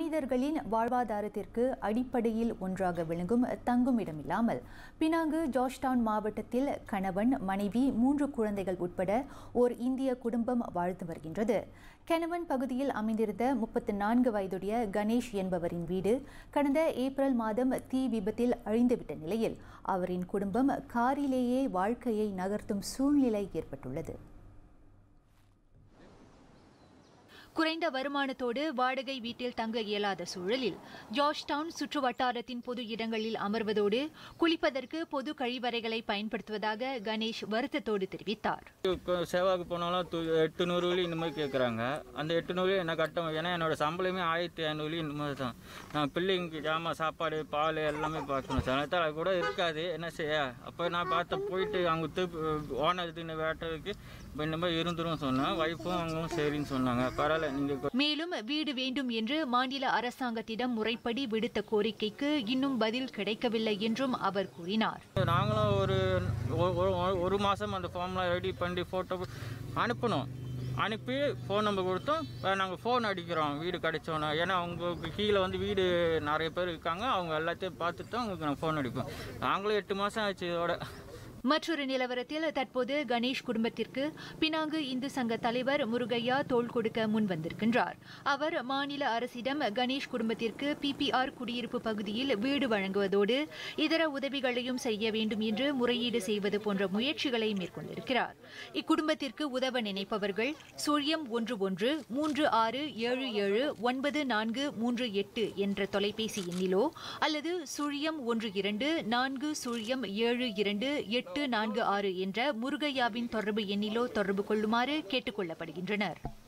மனிதர்களின் வாழ்வாதாரத்திற்கு அடிப்படையில் ஒன்றாக விளங்கும் தங்குமிடம் இல்லாமல் பினாங்கு ஜார்ஜ்டவுன் மாவட்டத்தில் கணவன் மனைவி மூன்று குழந்தைகள் உட்பட ஓர் இந்திய குடும்பம் வாழ்ந்து வருகின்றது கெனவன் பகுதியில் அமைந்திருந்த முப்பத்தி நான்கு வயதுடைய கணேஷ் என்பவரின் வீடு கடந்த ஏப்ரல் மாதம் தீ விபத்தில் அழிந்துவிட்ட நிலையில் அவரின் குடும்பம் காரிலேயே வாழ்க்கையை நகர்த்தும் சூழ்நிலை ஏற்பட்டுள்ளது குறைந்த வருமானத்தோடு வாடகை வீட்டில் தங்க இயலாத சூழலில் ஜார்ஜ் டவுன் சுற்று வட்டாரத்தின் பொது இடங்களில் அமர்வதோடு குளிப்பதற்கு பொது கழிவறைகளை பயன்படுத்துவதாக கணேஷ் வருத்தத்தோடு தெரிவித்தார் இப்போ சேவாக்கு போனாலும் து எட்டு நூறு வழி இந்த மாதிரி கேட்குறாங்க அந்த எட்டு நூறு என்ன கட்ட ஏன்னா என்னோட சம்பளமே ஆயிரத்தி ஐநூறு இந்த மாதிரி தான் நான் பிள்ளைங்களுக்கு ஜாமான் சாப்பாடு பால் எல்லாமே பார்க்கணும் சில நேரத்தில் அது கூட இருக்காது என்ன செய்ய அப்போ நான் பார்த்த போயிட்டு அவங்க திருப்பி ஓனர் தின்னு வேட்டதுக்கு இப்போ இந்த மாதிரி இருந்துரும் சொன்னேன் ஒய்ஃபும் அவங்களும் சரின்னு சொன்னாங்க பரவாயில்ல நீங்கள் மேலும் வீடு வேண்டும் என்று மாநில அரசாங்கத்திடம் முறைப்படி விடுத்த கோரிக்கைக்கு இன்னும் பதில் கிடைக்கவில்லை என்றும் அவர் கூறினார் நாங்களும் ஒரு ஒ- ஒ- ஒரு மாதம் அந்த ஃபார்ம்லாம் ரெடி பண்ணி ஃபோட்டோ அனுப்பணும் அனுப்பி ஃபோன் நம்பர் கொடுத்தோம் நாங்கள் ஃபோன் அடிக்கிறோம் வீடு கிடைச்சோன்னா ஏன்னா அவங்களுக்கு கீழே வந்து வீடு நிறைய பேர் இருக்காங்க அவங்க எல்லாத்தையும் பார்த்துட்டு தான் அவங்களுக்கு நாங்கள் ஃபோன் அடிப்போம் நாங்களும் எட்டு மாதம் ஆச்சு இதோட மற்றொரு நிலவரத்தில் தற்போது கணேஷ் குடும்பத்திற்கு பினாங்கு இந்து சங்க தலைவர் முருகையா தோள் கொடுக்க முன் வந்திருக்கின்றார் அவர் மாநில அரசிடம் கணேஷ் குடும்பத்திற்கு பிபிஆர் குடியிருப்பு பகுதியில் வீடு வழங்குவதோடு இதர உதவிகளையும் செய்ய வேண்டும் என்று முறையீடு செய்வது போன்ற முயற்சிகளை மேற்கொண்டிருக்கிறார் இக்குடும்பத்திற்கு உதவ நினைப்பவர்கள் சுழியம் ஒன்று ஒன்று மூன்று ஆறு ஏழு ஏழு ஒன்பது நான்கு மூன்று எட்டு என்ற தொலைபேசி எண்ணிலோ அல்லது சுழியம் ஒன்று இரண்டு நான்கு சுழியம் ஏழு இரண்டு எட்டு நான்கு ஆறு என்ற முருகையாவின் தொடர்பு எண்ணிலோ தொடர்பு கொள்ளுமாறு கேட்டுக் கொள்ளப்படுகின்றனர்